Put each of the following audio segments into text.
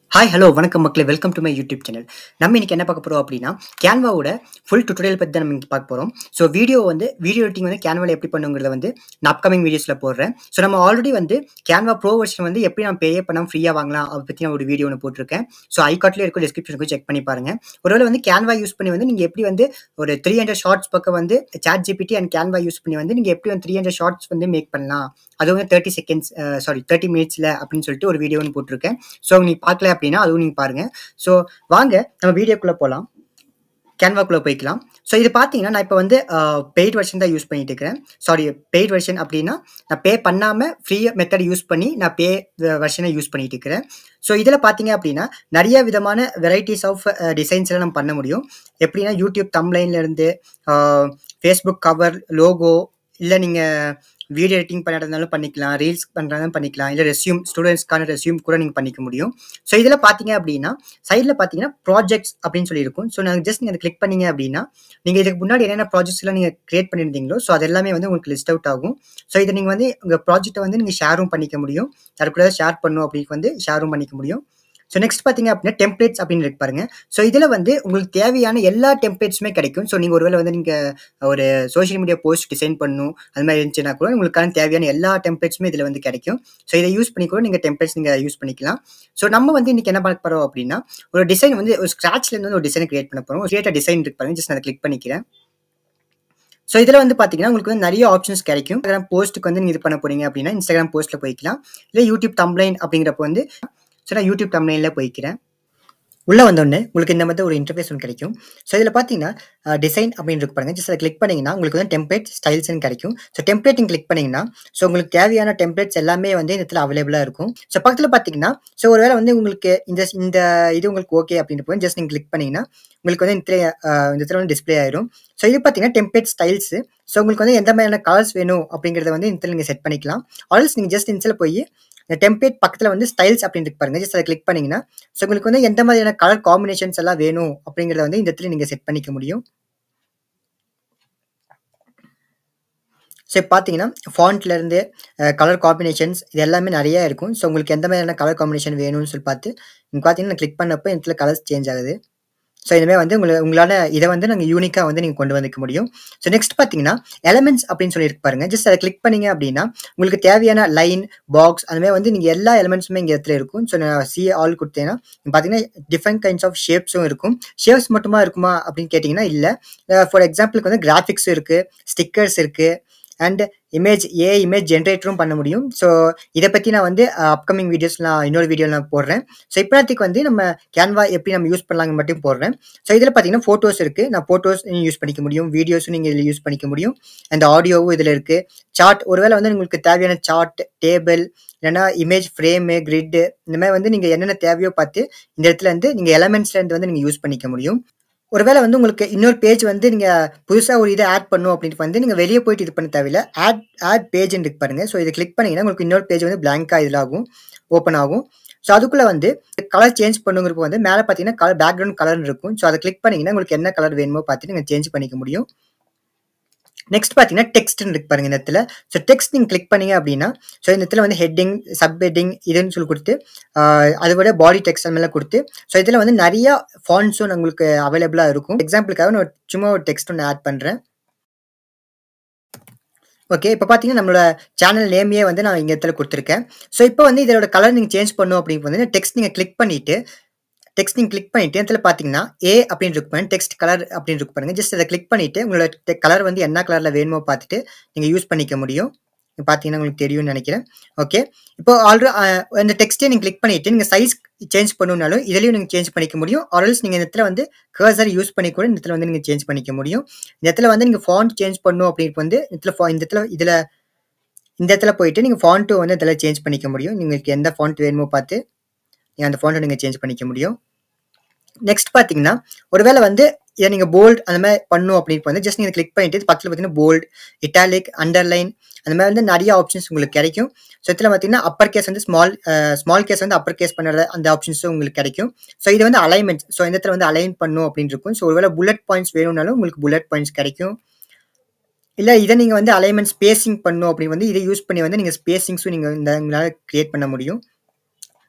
hi hello வணக்கம் மக்களே welcome to my YouTube channel நம்ம இன்னைக்கு என்ன பார்க்க போகிறோம் அப்படின்னா கேன்வாவோட ஃபுல் டுட்டோரியல் பற்றி தான் நம்ம இன்னைக்கு பார்க்க போகிறோம் ஸோ வீடியோ வந்து வீடியோ எடிட்டிங் வந்து கேன்வாவில் எப்படி பண்ணுங்கிறத வந்து நான் அப்கமிங் வீடியோஸில் போடுறேன் ஸோ நம்ம ஆல்ரெடி வந்து கேன்வா ப்ரோ வெர்ஷன் வந்து எப்படி நம்ம பே பண்ணாமல் ஃப்ரீயாக வாங்கலாம் அதை பற்றி நான் ஒரு வீடியோ ஒன்று போட்டிருக்கேன் ஸோ ஐகாட்லேயே இருக்க டிஸ்கிரிப்ஷனுக்கு செக் பண்ணி பாருங்க ஒருவேளை வந்து கேன்வா யூஸ் பண்ணி வந்து நீங்கள் எப்படி வந்து ஒரு த்ரீ ஹண்ட்ரட் ஷார்ட்ஸ் பக்கம் வந்து chat GPT and Canva use பண்ணி வந்து நீங்கள் எப்படி வந்து த்ரீ ஹண்ட்ரட் ஷார்ட்ஸ் வந்து மேக் பண்ணலாம் அது வந்து தேர்ட்டி செகண்ட்ஸ் சாரி தேர்ட்டி மினிட்ஸில் அப்படின்னு சொல்லிட்டு ஒரு வீடியோ ஒன்று போட்டிருக்கேன் ஸோ நீங்கள் பார்க்கல அப்படின்னா அதுவும் நீங்கள் பாருங்கள் ஸோ வாங்க நம்ம வீடியோக்குள்ளே போகலாம் கேன்வாக்குள்ளே போய்க்கலாம் ஸோ இது பார்த்தீங்கன்னா நான் இப்போ வந்து பெய்ட் வெர்ஷன் தான் யூஸ் பண்ணிட்டு இருக்கிறேன் சாரி பெய்ட் வெர்ஷன் அப்படின்னா நான் பே பண்ணாமல் ஃப்ரீ மெத்தட் யூஸ் பண்ணி நான் பே வெர்ஷனை யூஸ் பண்ணிட்டு இருக்கிறேன் ஸோ இதில் பார்த்தீங்க அப்படின்னா நிறைய விதமான வெரைட்டிஸ் ஆஃப் டிசைன்ஸ்லாம் நம்ம பண்ண முடியும் எப்படின்னா யூடியூப் தம்லைன்லேருந்து ஃபேஸ்புக் கவர் லோகோ இல்லை நீங்கள் வீடியோ எடிட்டிங் பண்ணுறதுனாலும் பண்ணிக்கலாம் ரீல்ஸ் பண்ணுறதுனாலும் பண்ணிக்கலாம் இல்லை ரெஸ்யூம் ஸ்டூடெண்ட்ஸ்க்கான ரெஸ்யூம் கூட நீங்கள் பண்ணிக்க முடியும் ஸோ இதில் பார்த்தீங்க அப்படின்னா சைடில் பார்த்தீங்கன்னா ப்ராஜெக்ட்ஸ் அப்படின்னு சொல்லியிருக்கும் ஸோ நான் ஜஸ்ட் நீங்கள் அதை கிளிக் பண்ணீங்க அப்படின்னா நீங்கள் இதுக்கு முன்னாடி என்னென்ன ப்ராஜெக்ட்ஸ்லாம் நீங்கள் கிரியேட் பண்ணியிருந்தீங்களோ ஸோ அது எல்லாமே வந்து உங்களுக்கு லிஸ்ட் அவுட் ஆகும் ஸோ இதை நீங்கள் வந்து உங்கள் ப்ராஜெக்ட்டை வந்து நீங்கள் ஷேரும் பண்ணிக்க முடியும் யாரு கூட ஷேர் பண்ணும் அப்படின்னு வந்து ஷேரும் பண்ணிக்க முடியும் ஸோ நெக்ஸ்ட் பார்த்தீங்க அப்படின்னா டெம்ப்ளேட்ஸ் அப்படின்னு இருக்கு பாருங்க ஸோ இதில் வந்து உங்களுக்கு தேவையான எல்லா டெம்ப்ளேட்ஸுமே கிடைக்கும் ஸோ நீங்கள் ஒருவேளை வந்து நீங்கள் ஒரு சோஷியல் மீடியா போஸ்ட் டிசைன் பண்ணணும் அது மாதிரி இருந்துச்சுன்னா கூட உங்களுக்கான தேவையான எல்லா டெம்ப்ளேட்ஸுமே இதில் வந்து கிடைக்கும் ஸோ இதை யூஸ் பண்ணி கூட நீங்கள் டெம்ப்ளேட்ஸ் நீங்கள் யூஸ் பண்ணிக்கலாம் ஸோ நம்ம வந்து இன்னைக்கு என்ன பார்க்க போகிறோம் அப்படின்னா ஒரு டிசைன் வந்து ஒரு ஸ்க்ராட்ச்லேருந்து ஒரு டிசைன் கிரியேட் பண்ண போகிறோம் கிரியேட் டிசைன் இருக்கு பாருங்க ஜஸ்ட் அதை கிளிக் பண்ணிக்கிறேன் ஸோ இதில் வந்து பார்த்தீங்கன்னா உங்களுக்கு வந்து நிறைய ஆப்ஷன்ஸ் கிடைக்கும் இன்ஸ்டாகிராம் போஸ்ட்டுக்கு வந்து நீங்கள் இது பண்ண போறீங்க அப்படின்னா இன்ஸ்டாகிராம் போஸ்ட்டில் போய்க்கலாம் இல்லை யூடியூப் தம்ப்ளைன் அப்படிங்கிறப்ப வந்து ஸோ நான் யூடியூப் தம்ப்ளைனில் போய்க்கிறேன் உள்ளே வந்தோடனே உங்களுக்கு இந்த மாதிரி ஒரு இன்டர்ஃபேஸ் ஒன்று கிடைக்கும் ஸோ இதில் பார்த்தீங்கன்னா டிசைன் அப்படின்னு இருக்கு பாருங்க ஜஸ்ட் அதை கிளிக் பண்ணிங்கன்னா உங்களுக்கு வந்து டெம்ப்ளேட் ஸ்டைல்ஸ்னு கிடைக்கும் ஸோ டெம்ப்ளேட்டிங் கிளிக் பண்ணிங்கன்னா ஸோ உங்களுக்கு தேவையான டெம்ப்ளேட்ஸ் எல்லாமே வந்து இந்த இடத்துல அவைலபிளாக இருக்கும் ஸோ பக்கத்தில் பார்த்தீங்கன்னா ஸோ ஒருவேளை வந்து உங்களுக்கு இந்த இந்த இது உங்களுக்கு ஓகே அப்படின்னு போய் ஜஸ்ட் நீங்கள் கிளிக் பண்ணிங்கன்னா உங்களுக்கு வந்து இந்த இந்த இடத்துல வந்து டிஸ்பிளே ஆயிரும் ஸோ இது பார்த்தீங்கன்னா டெம்ப்ளேட் ஸ்டைல்ஸ் ஸோ உங்களுக்கு வந்து எந்த மாதிரியான கலர்ஸ் வேணும் அப்படிங்கிறத வந்து இந்த நீங்கள் செட் பண்ணிக்கலாம் ஆல்ஸ் நீங்கள் ஜஸ்ட் இந்த போய் இந்த டெம்ப்ளேட் பக்கத்தில் வந்து ஸ்டைல்ஸ் அப்படின்னு இருக்கு பாருங்க ஜஸ்ட் அதை கிளிக் பண்ணிங்கன்னா ஸோ உங்களுக்கு வந்து எந்த மாதிரியான கலர் காம்பினேஷன்ஸ் எல்லாம் வேணும் அப்படிங்கிறத வந்து இந்த இடத்துல நீங்கள் செட் பண்ணிக்க முடியும் ஸோ பார்த்தீங்கன்னா ஃபாண்ட்லேருந்து கலர் காம்பினேஷன்ஸ் இது எல்லாமே நிறையா இருக்கும் ஸோ உங்களுக்கு எந்த மாதிரியான கலர் காம்பினேஷன் வேணும்னு சொல்லி பார்த்து நீங்கள் பார்த்தீங்கன்னா கிளிக் பண்ணப்போ இந்த இடத்துல கலர்ஸ் சேஞ்ச் ஆகுது ஸோ இதுமாதிரி வந்து உங்களை உங்களால் இதை வந்து நாங்கள் யூனிக்காக வந்து நீங்கள் கொண்டு வந்துக்க முடியும் ஸோ நெக்ஸ்ட் பார்த்தீங்கன்னா எலமெண்ட்ஸ் அப்படின்னு சொல்லியிருக்கு பாருங்க ஜஸ்ட் அதை கிளிக் பண்ணீங்க அப்படின்னா உங்களுக்கு தேவையான லைன் பாக்ஸ் அதுமாதிரி வந்து நீங்கள் எல்லா எலமெண்ட்ஸுமே இங்கே இடத்துல இருக்கும் ஸோ நான் சி ஆல் கொடுத்தேன்னா பார்த்தீங்கன்னா டிஃப்ரெண்ட் கைண்ட்ஸ் ஆஃப் ஷேப்ஸும் இருக்கும் ஷேப்ஸ் மட்டுமா இருக்குமா அப்படின்னு கேட்டிங்கன்னா இல்லை ஃபார் எக்ஸாம்பிளுக்கு வந்து கிராஃபிக்ஸ் இருக்குது ஸ்டிக்கர்ஸ் இருக்குது அண்ட் இமேஜ் ஏ இமேஜ் ஜென்ரேட்டரும் பண்ண முடியும் ஸோ இதை பற்றி நான் வந்து அப்கமிங் வீடியோஸ் நான் இன்னொரு வீடியோ நான் போடுறேன் ஸோ இப்போதைக்கு வந்து நம்ம கேன்வா எப்படி நம்ம யூஸ் பண்ணலாங்க மட்டும் போடுறேன் ஸோ இதில் பார்த்தீங்கன்னா ஃபோட்டோஸ் இருக்குது நான் ஃபோட்டோஸ் யூஸ் பண்ணிக்க முடியும் வீடியோஸும் நீங்கள் இதில் யூஸ் பண்ணிக்க முடியும் அந்த ஆடியோவும் இதில் இருக்குது சார்ட் ஒருவேளை வந்து உங்களுக்கு தேவையான சார்ட் டேபிள் இல்லைனா இமேஜ் ஃப்ரேமு கிரிட்டு இந்த மாதிரி வந்து நீங்கள் என்னென்ன தேவையோ பார்த்து இந்த இடத்துல வந்து நீங்கள் எலமெண்ட்ஸ்லேருந்து வந்து நீங்கள் யூஸ் பண்ணிக்க முடியும் ஒருவேளை வந்து உங்களுக்கு இன்னொரு பேஜ் வந்து நீங்கள் புதுசாக ஒரு இதை ஆட் பண்ணும் அப்படின்ட்டு வந்து நீங்கள் வெளியே போயிட்டு இது பண்ண தேவையில்ல ஆட் ஆட் பேஜ் இருக்கு பாருங்க ஸோ இதை கிளிக் பண்ணிங்கன்னா உங்களுக்கு இன்னொரு பேஜ் வந்து பிளாங்காக இதில் ஆகும் ஓப்பன் ஆகும் ஸோ அதுக்குள்ளே வந்து கலர் சேஞ்ச் பண்ணுங்கிறப்போ வந்து மேலே பார்த்தீங்கன்னா கலர் பேக்ரவுண்ட் கலர் இருக்கும் ஸோ அதை கிளிக் பண்ணிங்கன்னா உங்களுக்கு என்ன கலர் வேணுமோ பார்த்து நீங்கள் சேஞ்ச் பண்ணிக்க முடியும் நெக்ஸ்ட் பார்த்தீங்கன்னா டெக்ஸ்ட் இருக்கு பாருங்க இந்த இடத்துல ஸோ டெக்ஸ்ட் நீங்கள் கிளிக் பண்ணீங்க அப்படின்னா ஸோ இந்த இடத்துல வந்து ஹெட்டிங் சப் ஹெட்டிங் இதுன்னு சொல்லி கொடுத்து அதை விட பாடி டெக்ஸ்ட் மேலே கொடுத்து ஸோ இதில் வந்து நிறைய ஃபாண்ட்ஸும் உங்களுக்கு அவைலபிளாக இருக்கும் எக்ஸாம்பிளுக்காக நான் சும்மா ஒரு டெக்ஸ்ட் ஒன்று ஆட் பண்ணுறேன் ஓகே இப்போ பார்த்தீங்கன்னா நம்மளோட சேனல் நேமையே வந்து நான் இங்கே இடத்துல கொடுத்துருக்கேன் ஸோ இப்போ வந்து இதோட கலர் நீங்கள் சேஞ்ச் பண்ணும் அப்படின்னு வந்து டெக்ஸ்ட் நீங்கள் கிளிக் பண்ணிவிட்டு டெக்ஸ்ட் நீங்கள் கிளிக் பண்ணிட்டு இடத்துல பார்த்தீங்கன்னா ஏ அப்படின்னு இருக்கு பாருங்க டெக்ஸ்ட் கலர் அப்படின்னு இருக்கு பாருங்க ஜஸ்ட் அதை கிளிக் பண்ணிட்டு உங்களோட கலர் வந்து என்ன கலரில் வேணுமோ பார்த்துட்டு நீங்கள் யூஸ் பண்ணிக்க முடியும் பார்த்தீங்கன்னா உங்களுக்கு தெரியும்னு நினைக்கிறேன் ஓகே இப்போ ஆல்ரெடி அந்த டெக்ஸ்ட்டே நீங்கள் கிளிக் பண்ணிட்டு நீங்கள் சைஸ் சேஞ்ச் பண்ணணும்னாலும் இதுலேயும் நீங்கள் சேஞ்ச் பண்ணிக்க முடியும் ஆர்எல்ஸ் நீங்கள் இந்த இடத்துல வந்து கர்சர் யூஸ் பண்ணி கூட இந்த இடத்துல வந்து நீங்கள் சேஞ்ச் பண்ணிக்க முடியும் இந்த இடத்துல வந்து நீங்கள் ஃபாண்ட் சேஞ்ச் பண்ணும் அப்படின்னு வந்து இடத்துல இந்த இடத்துல இதில் இந்த இடத்துல போயிட்டு நீங்கள் ஃபாண்ட்டு வந்து இதில் சேஞ்ச் பண்ணிக்க முடியும் உங்களுக்கு எந்த ஃபாண்ட் வேணுமோ பார்த்து நீங்கள் அந்த ஃபாண்ட்டை நீங்கள் சேஞ்ச் பண்ணிக்க முடியும் நெக்ஸ்ட் பார்த்தீங்கன்னா ஒருவேளை வந்து இதை நீங்கள் போல்ட் அந்த மாதிரி பண்ணும் அப்படின்னு வந்து ஜஸ்ட் நீங்கள் கிளிக் பண்ணிட்டு பக்கத்தில் பார்த்தீங்கன்னா போல்ட் இட்டாலிக் அண்டர்லைன் அந்த மாதிரி வந்து நிறைய ஆப்ஷன்ஸ் உங்களுக்கு கிடைக்கும் ஸோ இதில் பார்த்தீங்கன்னா அப்பர் கேஸ் வந்து ஸ்மால் ஸ்மால் கேஸ் வந்து அப்பர் கேஸ் பண்ணுற அந்த ஆப்ஷன்ஸும் உங்களுக்கு கிடைக்கும் ஸோ இது வந்து அலைன்மெண்ட் ஸோ இந்த இடத்துல வந்து அலைன் பண்ணும் அப்படின்னு இருக்கும் ஸோ ஒருவேளை புல்லட் பாயிண்ட்ஸ் வேணும்னாலும் உங்களுக்கு புல்லட் பாயிண்ட்ஸ் கிடைக்கும் இல்லை இதை நீங்கள் வந்து அலைன்மெண்ட் ஸ்பேசிங் பண்ணும் அப்படின்னு வந்து இதை யூஸ் பண்ணி வந்து நீங்கள் ஸ்பேசிங்ஸும் நீங்கள் இந்த உங்களால் க்ரியேட் பண்ண முடியும்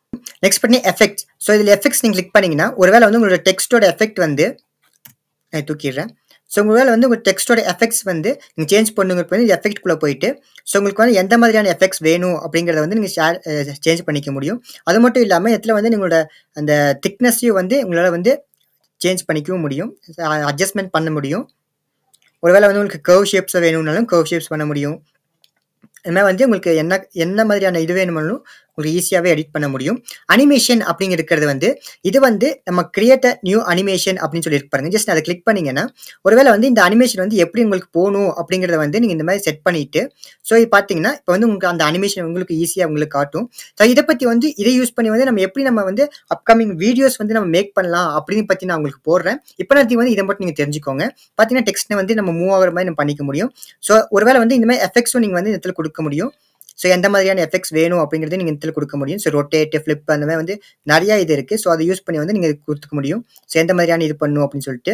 நெக்ஸ்ட் பண்ணி எஃபெக்ட்ஸ் ஸோ இதில் எஃபெக்ட்ஸ் நீங்கள் கிளிக் பண்ணீங்கன்னா ஒருவேளை வந்து உங்களோட டெக்ஸ்ட்டோட எஃபெக்ட் வந்து நான் தூக்கிடுறேன் ஸோ உங்களால் வந்து உங்கள் டெக்ஸ்ட்டோட எஃபெக்ட்ஸ் வந்து நீங்கள் சேஞ்ச் பண்ணுங்க வந்து எஃபெக்ட்குள்ளே போயிட்டு ஸோ உங்களுக்கு வந்து எந்த மாதிரியான எஃபெக்ட்ஸ் வேணும் அப்படிங்கிறத வந்து நீங்கள் ஷேர் சேஞ்ச் பண்ணிக்க முடியும் அது மட்டும் இல்லாமல் இதில் வந்து உங்களோட அந்த திக்னஸையும் வந்து உங்களால் வந்து சேஞ்ச் பண்ணிக்கவும் முடியும் அட்ஜஸ்ட்மெண்ட் பண்ண முடியும் ஒருவேளை வந்து உங்களுக்கு கர்வ் ஷேப்ஸை வேணும்னாலும் கர்வ் ஷேப்ஸ் பண்ண முடியும் அது மாதிரி வந்து உங்களுக்கு என்ன என்ன மாதிரியான இது வேணுமானாலும் உங்களுக்கு ஈஸியாகவே எடிட் பண்ண முடியும் அனிமேஷன் அப்படிங்க இருக்கிறது வந்து இது வந்து நம்ம கிரியேட் நியூ அனிமேஷன் அப்படின்னு சொல்லி பாருங்க ஜஸ்ட் அதை கிளிக் பண்ணீங்கன்னா ஒருவேளை வந்து இந்த அனிமேஷன் வந்து எப்படி உங்களுக்கு போகணும் அப்படிங்கிறத வந்து நீங்கள் இந்த மாதிரி செட் பண்ணிட்டு ஸோ இது பார்த்தீங்கன்னா இப்போ வந்து உங்களுக்கு அந்த அனிமேஷன் உங்களுக்கு ஈஸியாக உங்களுக்கு காட்டும் ஸோ இதை பற்றி வந்து இதை யூஸ் பண்ணி வந்து நம்ம எப்படி நம்ம வந்து அப்கமிங் வீடியோஸ் வந்து நம்ம மேக் பண்ணலாம் அப்படின்னு பற்றி நான் உங்களுக்கு போடுறேன் இப்போ நான் வந்து இதை மட்டும் நீங்கள் தெரிஞ்சுக்கோங்க பார்த்தீங்கன்னா டெக்ஸ்ட்டை வந்து நம்ம மூவ் ஆகிற மாதிரி நம்ம பண்ணிக்க முடியும் ஸோ ஒருவேளை வந்து இந்த மாதிரி எஃபெக்ட்ஸும் நீங்கள் வந்து இந்த இடத்துல கொடுக்க முடியும் ஸோ எந்த மாதிரியான எஃபெக்ட்ஸ் வேணும் அப்படிங்கிறது நீங்கள் இதில் கொடுக்க முடியும் ஸோ ரொட்டேட் ஃப்ளிப் அந்த மாதிரி வந்து நிறையா இது இருக்குது ஸோ அதை யூஸ் பண்ணி வந்து நீங்கள் கொடுத்துக்க முடியும் ஸோ எந்த மாதிரியான இது பண்ணும் அப்படின்னு சொல்லிட்டு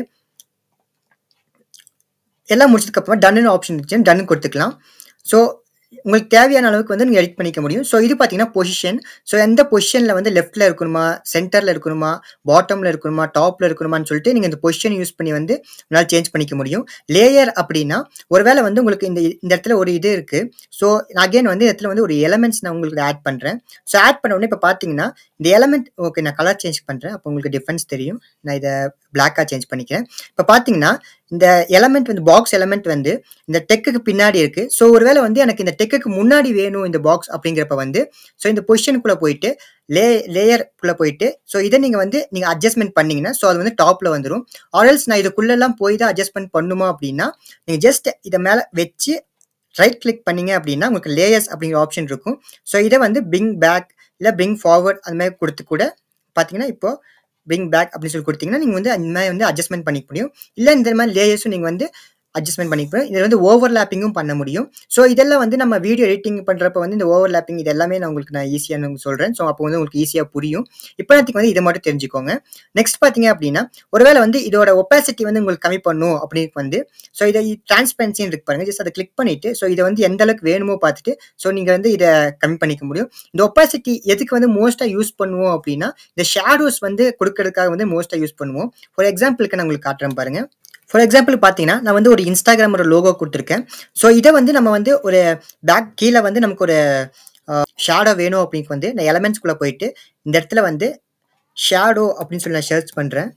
எல்லாம் முடிச்சதுக்கப்புறமா டன்னு ஆப்ஷன் இருந்துச்சு டன்னு கொடுத்துக்கலாம் ஸோ உங்களுக்கு தேவையான அளவுக்கு வந்து நீங்கள் எடிட் பண்ணிக்க முடியும் ஸோ இது பார்த்தீங்கன்னா பொசிஷன் ஸோ எந்த பொசிஷனில் வந்து லெஃப்ட்டில் இருக்கணுமா சென்டரில் இருக்கணுமா பாட்டமில் இருக்கணுமா டாப்பில் இருக்கணுமான்னு சொல்லிட்டு நீங்கள் இந்த பொசிஷன் யூஸ் பண்ணி வந்து உங்களால் சேஞ்ச் பண்ணிக்க முடியும் லேயர் அப்படின்னா ஒருவேளை வந்து உங்களுக்கு இந்த இந்த இடத்துல ஒரு இது இருக்குது ஸோ அகைன் வந்து இடத்துல வந்து ஒரு எலமெண்ட்ஸ் நான் உங்களுக்கு ஆட் பண்ணுறேன் ஸோ ஆட் பண்ண உடனே இப்போ பார்த்தீங்கன்னா இந்த எலமெண்ட் ஓகே நான் கலர் சேஞ்ச் பண்ணுறேன் அப்போ உங்களுக்கு டிஃப்ரென்ஸ் தெரியும் நான் இதை பிளாக்காக சேஞ்ச் பண்ணிக்கிறேன் இப்போ பார்த்தீங்கன்னா இந்த எலமெண்ட் வந்து பாக்ஸ் எலமெண்ட் வந்து இந்த டெக்குக்கு பின்னாடி இருக்கு ஸோ ஒருவேளை வந்து எனக்கு இந்த டெக்குக்கு முன்னாடி வேணும் இந்த பாக்ஸ் அப்படிங்கிறப்ப வந்து ஸோ இந்த பொசிஷனுக்குள்ளே போயிட்டு லே லேயருக்குள்ளே போயிட்டு ஸோ இதை நீங்கள் வந்து நீங்கள் அட்ஜஸ்ட்மெண்ட் பண்ணீங்கன்னா ஸோ அது வந்து டாப்பில் வந்துடும் ஆர்எல்ஸ் நான் இதுக்குள்ளெல்லாம் போய் தான் அட்ஜஸ்ட்மெண்ட் பண்ணுமா அப்படின்னா நீங்கள் ஜஸ்ட் இதை மேலே வச்சு ரைட் கிளிக் பண்ணீங்க அப்படின்னா உங்களுக்கு லேயர்ஸ் அப்படிங்கிற ஆப்ஷன் இருக்கும் ஸோ இதை வந்து பிங் பேக் இல்லை பிரிங் ஃபார்வர்ட் அந்த மாதிரி கொடுத்து கூட பார்த்தீங்கன்னா இப்போ பிரிங் பேக் அப்படின்னு சொல்லி கொடுத்தீங்கன்னா நீங்கள் வந்து அந்த மாதிரி வந்து அட்ஜஸ்ட்மெண்ட் பண்ணிக்க முடியும் இல்லை இந்த மாதிரி லேயர்ஸும் நீங்கள் வந்து அட்ஜஸ்ட்மெண்ட் பண்ணிப்போம் இதில் வந்து ஓவர்லாப்பிங்கும் பண்ண முடியும் ஸோ இதெல்லாம் வந்து நம்ம வீடியோ எடிட்டிங் பண்ணுறப்ப வந்து இந்த ஓவர்லாப்பிங் இது எல்லாமே நான் உங்களுக்கு நான் ஈஸியாக சொல்கிறேன் ஸோ அப்போ வந்து உங்களுக்கு ஈஸியாக புரியும் இப்போ நேற்றுக்கு வந்து இதை மட்டும் தெரிஞ்சுக்கோங்க நெக்ஸ்ட் பார்த்தீங்க அப்படின்னா ஒருவேளை வந்து இதோட ஒப்பாசிட்டி வந்து உங்களுக்கு கம்மி பண்ணும் அப்படின்னு வந்து ஸோ இதை டிரான்ஸ்பரன்சின்னு இருக்கு பாருங்க ஜஸ்ட் அதை கிளிக் பண்ணிட்டு ஸோ இதை வந்து எந்த அளவுக்கு வேணுமோ பார்த்துட்டு ஸோ நீங்கள் வந்து இதை கம்மி பண்ணிக்க முடியும் இந்த ஒப்பாசிட்டி எதுக்கு வந்து மோஸ்ட்டாக யூஸ் பண்ணுவோம் அப்படின்னா இந்த ஷேடோஸ் வந்து கொடுக்கறதுக்காக வந்து மோஸ்ட்டாக யூஸ் பண்ணுவோம் ஃபார் எக்ஸாம்பிளுக்கு நான் உங்களுக்கு காட்டுறேன் பாருங்க ஃபார் எக்ஸாம்பிள் பார்த்தீங்கன்னா நான் வந்து ஒரு இன்ஸ்டாகிராமோட லோகோ கொடுத்துருக்கேன் ஸோ இதை வந்து நம்ம வந்து ஒரு பேக் கீழே வந்து நமக்கு ஒரு ஷேடோ வேணும் அப்படின்னு வந்து நான் எலமெண்ட்ஸ்குள்ளே போயிட்டு இந்த இடத்துல வந்து ஷேடோ அப்படின்னு சொல்லி நான் சர்ச் பண்ணுறேன்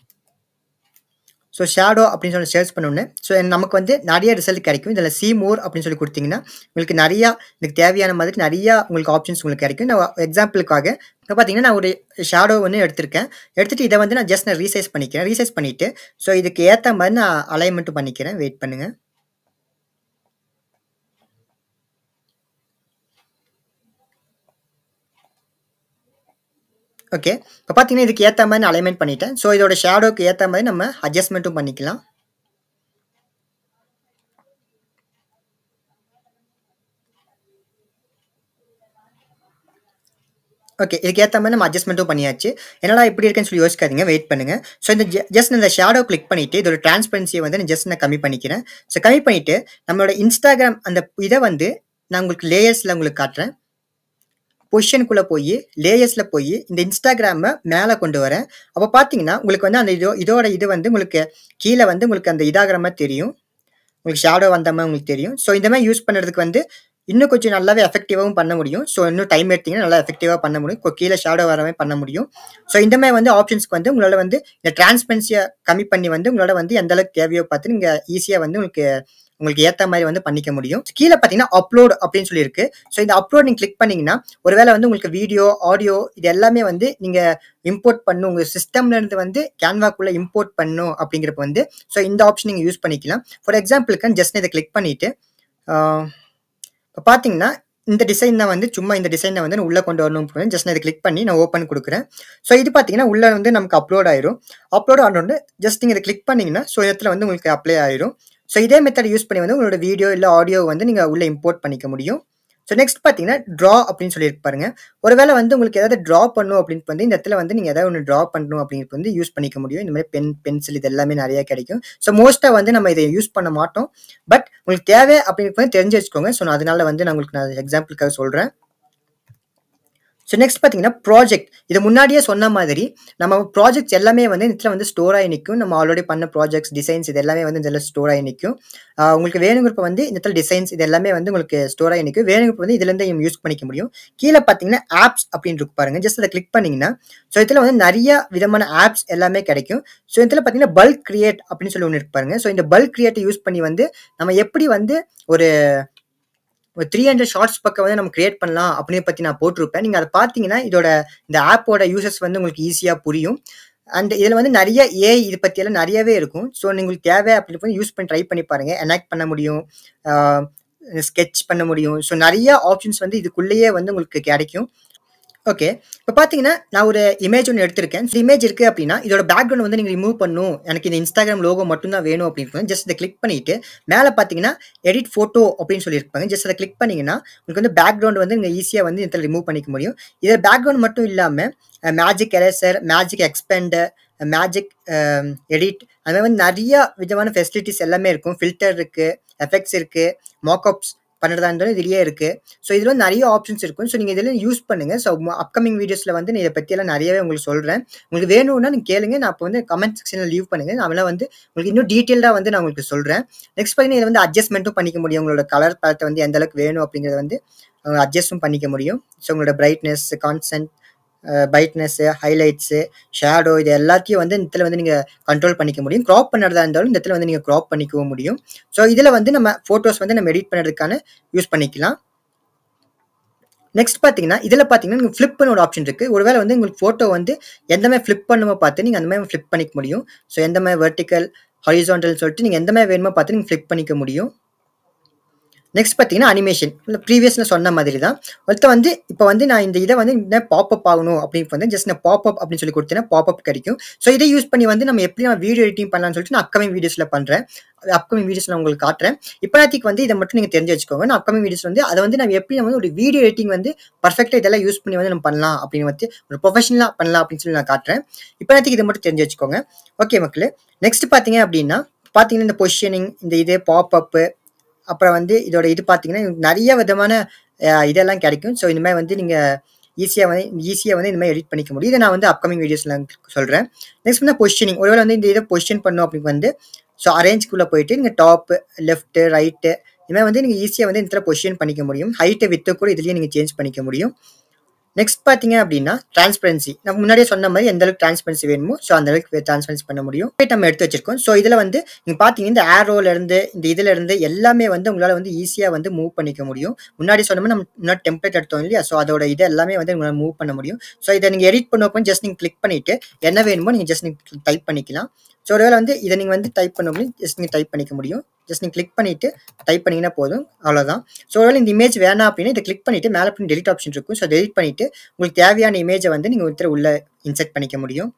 ஸோ ஷேடோ அப்படின்னு சொல்லி சர்ச் பண்ணோன்னே ஸோ நமக்கு வந்து நிறைய ரிசல்ட் கிடைக்கும் இதில் சி மோர் அப்படின்னு சொல்லி கொடுத்தீங்கன்னா உங்களுக்கு நிறையா இதுக்கு தேவையான மாதிரி நிறையா உங்களுக்கு ஆப்ஷன்ஸ் உங்களுக்கு கிடைக்கும் நான் எக்ஸாம்பிளுக்காக இப்போ பார்த்தீங்கன்னா நான் ஒரு ஷேடோ வந்து எடுத்திருக்கேன் எடுத்துகிட்டு இதை வந்து நான் ஜஸ்ட் நான் ரீசைஸ் பண்ணிக்கிறேன் ரீசைஸ் பண்ணிவிட்டு ஸோ இதுக்கு ஏற்ற மாதிரி நான் அலைன்மெண்ட்டும் பண்ணிக்கிறேன் வெயிட் பண்ணுங்கள் ஓகே இப்போ பார்த்தீங்கன்னா இதுக்கு ஏற்ற மாதிரி நான் அலைன்மெண்ட் பண்ணிட்டேன் ஸோ இதோட ஷேடோக்கு ஏற்ற மாதிரி நம்ம அட்ஜஸ்ட்மெண்ட்டும் பண்ணிக்கலாம் ஓகே இதுக்கு ஏற்ற மாதிரி நம்ம அட்ஜஸ்ட்மெண்ட்டும் பண்ணியாச்சு என்னடா இப்படி இருக்குன்னு சொல்லி யோசிக்காதீங்க வெயிட் பண்ணுங்க ஸோ இந்த ஜஸ்ட் இந்த ஷேடோ கிளிக் பண்ணிட்டு இதோட டிரான்ஸ்பரன்சியை வந்து நான் ஜஸ்ட் நான் கம்மி பண்ணிக்கிறேன் ஸோ கம்மி பண்ணிட்டு நம்மளோட இன்ஸ்டாகிராம் அந்த இதை வந்து நான் உங்களுக்கு லேயர்ஸில் உங்களுக்கு காட்டுறேன் பொசிஷனுக்குள்ளே போய் லேயர்ஸில் போய் இந்த இன்ஸ்டாகிராமை மேலே கொண்டு வரேன் அப்போ பார்த்தீங்கன்னா உங்களுக்கு வந்து அந்த இதோ இதோட இது வந்து உங்களுக்கு கீழே வந்து உங்களுக்கு அந்த இதாகிற மாதிரி தெரியும் உங்களுக்கு ஷேடோ வந்த மாதிரி உங்களுக்கு தெரியும் ஸோ இந்த மாதிரி யூஸ் பண்ணுறதுக்கு வந்து இன்னும் கொஞ்சம் நல்லாவே எஃபெக்டிவாகவும் பண்ண முடியும் ஸோ இன்னும் டைம் எடுத்தீங்கன்னா நல்லா எஃபெக்டிவாக பண்ண முடியும் இப்போ கீழே ஷேடோ வரவே பண்ண முடியும் ஸோ இந்த மாதிரி வந்து ஆப்ஷன்ஸ்க்கு வந்து உங்களால் வந்து இந்த டிரான்ஸ்பரன்சியை கம்மி பண்ணி வந்து உங்களோட வந்து எந்த அளவுக்கு தேவையோ பார்த்து நீங்கள் ஈஸியாக வந்து உங்களுக்கு உங்களுக்கு ஏற்ற மாதிரி வந்து பண்ணிக்க முடியும் கீழே பார்த்தீங்கன்னா அப்லோட் அப்படின்னு சொல்லியிருக்கு ஸோ இந்த அப்லோட் நீங்கள் கிளிக் பண்ணீங்கன்னா ஒருவேளை வந்து உங்களுக்கு வீடியோ ஆடியோ இது எல்லாமே வந்து நீங்கள் இம்போர்ட் பண்ணும் உங்கள் சிஸ்டம்லேருந்து வந்து கேன்வாக்குள்ளே இம்போர்ட் பண்ணும் அப்படிங்கிறப்ப வந்து ஸோ இந்த ஆப்ஷன் நீங்கள் யூஸ் பண்ணிக்கலாம் ஃபார் எக்ஸாம்பிளுக்கு ஜஸ்ட் இதை கிளிக் பண்ணிவிட்டு இப்போ பார்த்தீங்கன்னா இந்த டிசைன் தான் வந்து சும்மா இந்த டிசைனை வந்து உள்ளே கொண்டு வரணும் ஜஸ்ட் நான் இதை கிளிக் பண்ணி நான் ஓப்பன் கொடுக்குறேன் ஸோ இது பார்த்தீங்கன்னா உள்ளே வந்து நமக்கு அப்லோட் ஆயிரும் அப்லோட் ஆனோடனே ஜஸ்ட் நீங்கள் இதை கிளிக் பண்ணிங்கன்னா ஸோ இடத்துல வந்து உங்களுக்கு அப்ளை ஆயிரும் ஸோ இதே மெத்தட் யூஸ் பண்ணி வந்து உங்களோட வீடியோ இல்லை ஆடியோ வந்து நீங்கள் உள்ளே இம்போர்ட் பண்ணிக்க முடியும் ஸோ நெக்ஸ்ட் பார்த்தீங்கன்னா ட்ரா அப்படின்னு சொல்லியிருக்கு பாருங்க ஒருவேளை வந்து உங்களுக்கு ஏதாவது ட்ரா பண்ணும் அப்படின்னு வந்து இந்த இடத்துல வந்து நீங்கள் ஏதாவது ஒன்று ட்ரா பண்ணணும் அப்படிங்கிறது வந்து யூஸ் பண்ணிக்க முடியும் இந்த மாதிரி பென் பென்சில் இது எல்லாமே நிறைய கிடைக்கும் ஸோ மோஸ்ட்டாக வந்து நம்ம இதை யூஸ் பண்ண மாட்டோம் பட் உங்களுக்கு தேவை அப்படின்னு வந்து தெரிஞ்சு வச்சுக்கோங்க ஸோ நான் அதனால வந்து நான் உங்களுக்கு நான் எக்ஸாம்பிளுக்காக சொல்கிறேன் ஸோ நெக்ஸ்ட் பார்த்தீங்கன்னா ப்ராஜெக்ட் இது முன்னாடியே சொன்ன மாதிரி நம்ம ப்ராஜெக்ட்ஸ் எல்லாமே வந்து இதில் வந்து ஸ்டோர் ஆகி நிற்கும் நம்ம ஆல்ரெடி பண்ண ப்ராஜெக்ட்ஸ் டிசைன்ஸ் இது எல்லாமே வந்து இதில் ஸ்டோர் ஆகி நிற்கும் ஆஹ் உங்களுக்கு வேணுங்கிறப்ப வந்து இந்த இடத்துல டிசைன்ஸ் இது எல்லாமே வந்து உங்களுக்கு ஸ்டோர் ஆகி நிற்கும் வேணுங்கிறப்ப வந்து இதுலேருந்து யூஸ் பண்ணிக்க முடியும் கீழே பார்த்தீங்கன்னா ஆப்ஸ் அப்படின்னு இருக்கு பாருங்க ஜஸ்ட் அதை கிளிக் பண்ணீங்கன்னா ஸோ இதில் வந்து நிறைய விதமான ஆப்ஸ் எல்லாமே கிடைக்கும் ஸோ இதில் பார்த்தீங்கன்னா பல்க் கிரியேட் அப்படின்னு சொல்லி ஒன்று இருக்கு பாருங்க ஸோ இந்த பல்க் கிரியேட்டை யூஸ் பண்ணி வந்து நம்ம எப்படி வந்து ஒரு ஒரு த்ரீ ஹண்ட்ரட் ஷார்ட்ஸ் பக்கம் வந்து நம்ம கிரியேட் பண்ணலாம் அப்படின்னு பற்றி நான் போட்டிருப்பேன் நீங்கள் அதை பார்த்தீங்கன்னா இதோட இந்த ஆப்போட யூசஸ் வந்து உங்களுக்கு ஈஸியாக புரியும் அண்ட் இதில் வந்து நிறைய ஏஐ இது பற்றியெல்லாம் நிறையவே இருக்கும் ஸோ உங்களுக்கு தேவை அப்படின்னு போய் யூஸ் பண்ணி ட்ரை பண்ணி பாருங்கள் எனாக்ட் பண்ண முடியும் ஸ்கெட்ச் பண்ண முடியும் ஸோ நிறைய ஆப்ஷன்ஸ் வந்து இதுக்குள்ளேயே வந்து உங்களுக்கு கிடைக்கும் ஓகே இப்போ பார்த்தீங்கன்னா நான் ஒரு இமேஜ் ஒன்று எடுத்திருக்கேன் இந்த இமேஜ் இருக்குது அப்படின்னா இதோட பேக்ரவுண்ட் வந்து நீங்கள் ரிமூவ் பண்ணணும் எனக்கு இந்த இன்ஸ்டாகிராம் லோகோ மட்டும்தான் வேணும் அப்படின்னு ஜஸ்ட் இதை கிளிக் பண்ணிட்டு மேலே பார்த்தீங்கன்னா எடிட் ஃபோட்டோ அப்படின்னு சொல்லியிருப்பாங்க ஜஸ்ட் அதை கிளிக் பண்ணிங்கன்னா உங்களுக்கு வந்து பேக்ரவுண்ட் வந்து நீங்கள் ஈஸியாக வந்து இதில் ரிமூவ் பண்ணிக்க முடியும் இதில் பேக்ரவுண்ட் மட்டும் இல்லாமல் magic eraser magic expander magic edit அது மாதிரி வந்து நிறைய விதமான ஃபெசிலிட்டிஸ் எல்லாமே இருக்கும் ஃபில்டர் இருக்குது எஃபெக்ட்ஸ் இருக்குது மாக்அப்ஸ் பண்ணுறதா இருந்தாலும் இதுலேயே இருக்குது ஸோ இதில் வந்து நிறைய ஆப்ஷன்ஸ் இருக்கும் ஸோ நீங்கள் இதில் யூஸ் பண்ணுங்கள் ஸோ அப்கமிங் வீடியோஸில் வந்து நான் இதை பற்றியெல்லாம் நிறையவே உங்களுக்கு சொல்கிறேன் உங்களுக்கு வேணும்னா நீங்கள் கேளுங்க நான் இப்போ வந்து கமெண்ட் செக்ஷனில் லீவ் பண்ணுங்கள் நான் அதெல்லாம் வந்து உங்களுக்கு இன்னும் டீட்டெயில்டாக வந்து நான் உங்களுக்கு சொல்கிறேன் நெக்ஸ்ட் பார்த்தீங்கன்னா இதில் வந்து அட்ஜஸ்ட்மெண்ட்டும் பண்ணிக்க முடியும் உங்களோட கலர் பலத்தை வந்து எந்த அளவுக்கு வேணும் அப்படிங்கிறத வந்து அட்ஜஸ்ட்டும் பண்ணிக்க முடியும் ஸோ உங்களோட brightness contrast brightness highlights shadow இது எல்லாத்தையும் வந்து இந்த இடத்துல வந்து நீங்கள் கண்ட்ரோல் பண்ணிக்க முடியும் க்ராப் பண்ணுறதா இருந்தாலும் இந்த இடத்துல வந்து நீங்கள் க்ராப் பண்ணிக்கவும் முடியும் ஸோ இதில் வந்து நம்ம ஃபோட்டோஸ் வந்து நம்ம எடிட் பண்ணுறதுக்கான யூஸ் பண்ணிக்கலாம் நெக்ஸ்ட் பார்த்தீங்கன்னா இதில் பார்த்தீங்கன்னா நீங்கள் ஃப்ளிப் பண்ண ஒரு ஆப்ஷன் இருக்குது ஒருவேளை வந்து உங்களுக்கு ஃபோட்டோ வந்து எந்த மாதிரி ஃப்ளிப் பண்ணுமோ பார்த்து நீங்கள் அந்த மாதிரி ஃப்ளிப் பண்ணிக்க முடியும் ஸோ எந்த மாதிரி வெர்டிக்கல் ஹரிசான்டல் சொல்லிட்டு நீங்கள் எந்த மாதிரி வேணுமோ பார்த்து நீங்கள் ஃப்ளிப் பண்ணிக்க முடியும் நெக்ஸ்ட் பார்த்தீங்கன்னா அனிமேஷன் இல்லை ப்ரீவியஸில் சொன்ன மாதிரி தான் ஒருத்த வந்து இப்போ வந்து நான் இந்த இதை வந்து இந்த பாப்அப் ஆகணும் அப்படின்னு வந்து ஜஸ்ட் நான் பாப்அப் அப்படின்னு சொல்லி கொடுத்தேன்னா பாப்அப் கிடைக்கும் ஸோ இதை யூஸ் பண்ணி வந்து நம்ம எப்படி நம்ம வீடியோ எடிட்டிங் பண்ணலாம்னு சொல்லிட்டு நான் அப்கமிங் வீடியோஸில் பண்ணுறேன் அப்கமிங் வீடியோஸில் உங்களுக்கு காட்டுறேன் இப்போதைக்கு வந்து இதை மட்டும் நீங்கள் தெரிஞ்சு வச்சுக்கோங்க நான் அப்கமிங் வீடியோஸ் வந்து அதை வந்து நம்ம எப்படி நம்ம வந்து ஒரு வீடியோ எடிட்டிங் வந்து பர்ஃபெக்டாக இதெல்லாம் யூஸ் பண்ணி வந்து நம்ம பண்ணலாம் அப்படின்னு வந்து ஒரு ப்ரொஃபஷனலாக பண்ணலாம் அப்படின்னு சொல்லி நான் காட்டுறேன் இப்போதைக்கு இதை மட்டும் தெரிஞ்சு வச்சுக்கோங்க ஓகே மக்களே நெக்ஸ்ட் பார்த்தீங்க அப்படின்னா பார்த்தீங்கன்னா இந்த பொசிஷனிங் இந்த இது பாப்அப்பு அப்புறம் வந்து இதோட இது பார்த்தீங்கன்னா நிறைய விதமான இதெல்லாம் கிடைக்கும் ஸோ இந்த மாதிரி வந்து நீங்கள் ஈஸியாக வந்து ஈஸியாக வந்து இந்த மாதிரி எடிட் பண்ணிக்க முடியும் இதை நான் வந்து அப்கமிங் வீடியோஸில் சொல்கிறேன் நெக்ஸ்ட் வந்து பொசிஷனிங் ஒருவேளை வந்து இந்த இதை பொசிஷன் பண்ணும் அப்படின்னு வந்து ஸோ அரேஞ்ச்குள்ளே போயிட்டு நீங்கள் டாப்பு லெஃப்ட்டு ரைட்டு இது மாதிரி வந்து நீங்கள் ஈஸியாக வந்து இந்த பொசிஷன் பண்ணிக்க முடியும் ஹைட்டை வித்து கூட இதுலேயே நீங்கள் சேஞ்ச் பண்ணிக்க முடியும் நெக்ஸ்ட் பார்த்தீங்க அப்படின்னா டிரான்ஸ்பரன்சி நம்ம முன்னாடியே சொன்ன மாதிரி எந்த அளவுக்கு டிரான்ஸ்பரன்சி வேணுமோ ஸோ அந்த அளவுக்கு டிரான்ஸ்பரன்சி பண்ண முடியும் நம்ம எடுத்து வச்சிருக்கோம் ஸோ இதில் வந்து நீங்கள் பார்த்தீங்கன்னா இந்த ஆரோல இருந்து இந்த இதுல இருந்து எல்லாமே வந்து உங்களால் வந்து ஈஸியாக வந்து மூவ் பண்ணிக்க முடியும் முன்னாடி சொன்ன மாதிரி நம்ம முன்னாடி டெம்ப்ளேட் எடுத்தோம் இல்லையா ஸோ அதோட இது எல்லாமே வந்து உங்களால் மூவ் பண்ண முடியும் ஸோ இதை நீங்கள் எடிட் பண்ணப்போ ஜஸ்ட் நீங்கள் கிளிக் பண்ணிட்டு என்ன வேணுமோ நீங்கள் ஜஸ்ட் நீங்கள் டைப் பண்ணிக்கலாம் ஸோ ஒருவேளை வந்து இதை நீங்கள் வந்து டைப் பண்ண முடியும் ஜஸ்ட் நீங்கள் டைப் பண்ணிக்க முடியும் ஜஸ்ட் நீங்கள் கிளிக் பண்ணிவிட்டு டைப் பண்ணிங்கன்னா போதும் அவ்வளோதான் ஸோ ஒருவேளை இந்த இமேஜ் வேணாம் அப்படின்னா இதை கிளிக் பண்ணிவிட்டு மேலே பண்ணி டெலிட் ஆப்ஷன் இருக்கும் ஸோ டெலிட் பண்ணிவிட்டு உங்களுக்கு தேவையான இமேஜை வந்து நீங்கள் ஒருத்தர் உள்ளே இன்செர்ட் பண்ணிக்க முடியும்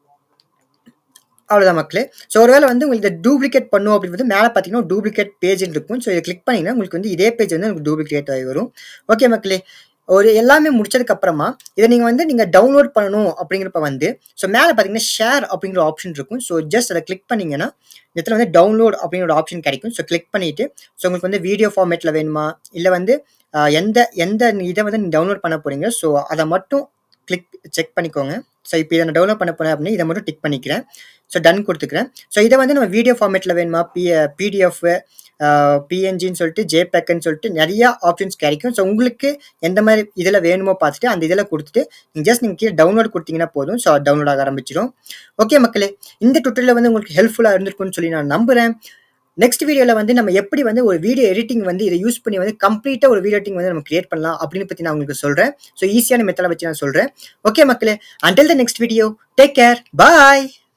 அவ்வளோதான் மக்களே ஸோ ஒருவேளை வந்து உங்களுக்கு இதை டூப்ளிகேட் பண்ணும் அப்படின்றது மேலே பார்த்தீங்கன்னா டூப்ளிகேட் பேஜ் இருக்கும் ஸோ இதை கிளிக் பண்ணிங்கன்னா உங்களுக்கு வந்து இதே பேஜ் வந்து உங்களுக்கு டூப்ளிகேட் ஆகி வரும் ஓகே மக்களே ஒரு எல்லாமே முடிச்சதுக்கு அப்புறமா இதை நீங்கள் வந்து நீங்கள் டவுன்லோட் பண்ணணும் அப்படிங்கிறப்ப வந்து ஸோ மேலே பார்த்தீங்கன்னா ஷேர் அப்படிங்கிற ஆப்ஷன் இருக்கும் ஸோ ஜஸ்ட் அதை கிளிக் பண்ணிங்கன்னா இடத்துல வந்து டவுன்லோட் அப்படிங்கிற ஆப்ஷன் கிடைக்கும் ஸோ கிளிக் பண்ணிவிட்டு ஸோ உங்களுக்கு வந்து வீடியோ ஃபார்மேட்டில் வேணுமா இல்லை வந்து எந்த எந்த இதை வந்து நீங்கள் டவுன்லோட் பண்ண போகிறீங்க ஸோ அதை மட்டும் கிளிக் செக் பண்ணிக்கோங்க ஸோ இப்போ இதை நான் டவுன்லோட் பண்ண போகிறேன் அப்படின்னு இதை மட்டும் டிக் பண்ணிக்கிறேன் ஸோ டன் கொடுத்துக்கிறேன் ஸோ இதை வந்து நம்ம வீடியோ ஃபார்மேட்டில் வேணுமா பி பிடிஎஃப் பிஎன்ஜின்னு சொல்லிட்டு ஜேபேக்குன்னு சொல்லிட்டு நிறைய ஆப்ஷன்ஸ் கிடைக்கும் ஸோ உங்களுக்கு எந்த மாதிரி இதில் வேணுமோ பார்த்துட்டு அந்த இதில் கொடுத்துட்டு நீங்கள் ஜஸ்ட் நீங்கள் கீழே டவுன்லோட் கொடுத்தீங்கன்னா போதும் ஸோ டவுன்லோட் ஆக ஆரம்பிச்சிடும் ஓகே மக்களே இந்த டுட்டரில் வந்து உங்களுக்கு ஹெல்ப்ஃபுல்லாக இருந்திருக்கும்னு சொல்லி நான் நம்புகிறேன் நெக்ஸ்ட் வீடியோவில் வந்து நம்ம எப்படி வந்து ஒரு வீடியோ எடிட்டிங் வந்து இதை யூஸ் பண்ணி வந்து கம்ப்ளீட்டாக ஒரு வீடியோ எடிட்டிங் வந்து நம்ம கிரியேட் பண்ணலாம் அப்படின்னு பற்றி நான் உங்களுக்கு சொல்கிறேன் ஸோ ஈஸியான மெத்தடை வச்சு நான் சொல்கிறேன் ஓகே மக்களே until the next video take care bye